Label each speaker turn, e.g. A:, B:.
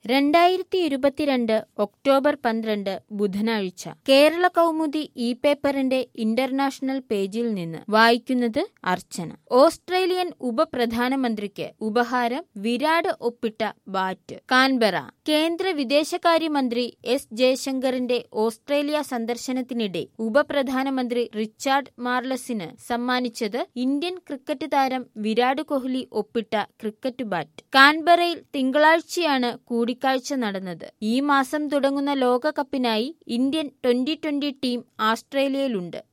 A: രണ്ടായിരത്തി ഇരുപത്തിരണ്ട് ഒക്ടോബർ പന്ത്രണ്ട് ബുധനാഴ്ച കേരള കൗമുദി ഇ പേപ്പറിന്റെ ഇന്റർനാഷണൽ പേജിൽ നിന്ന് വായിക്കുന്നത് അർച്ചന ഓസ്ട്രേലിയൻ ഉപപ്രധാനമന്ത്രിക്ക് ഉപഹാരം വിരാട് ഒപ്പിട്ട ബാറ്റ് കാൻബറ കേന്ദ്ര വിദേശകാര്യമന്ത്രി എസ് ജയശങ്കറിന്റെ ഓസ്ട്രേലിയ സന്ദർശനത്തിനിടെ ഉപപ്രധാനമന്ത്രി റിച്ചാർഡ് മാർലസിന് സമ്മാനിച്ചത് ഇന്ത്യൻ ക്രിക്കറ്റ് താരം വിരാട് കോഹ്ലി ഒപ്പിട്ട ക്രിക്കറ്റ് ബാറ്റ് കാൻബറയിൽ തിങ്കളാഴ്ചയാണ് കൂടിക്കാഴ്ച നടന്നത് ഈ മാസം തുടങ്ങുന്ന ലോകകപ്പിനായി ഇന്ത്യൻ ട്വന്റി ട്വന്റി ടീം ആസ്ട്രേലിയയിലുണ്ട്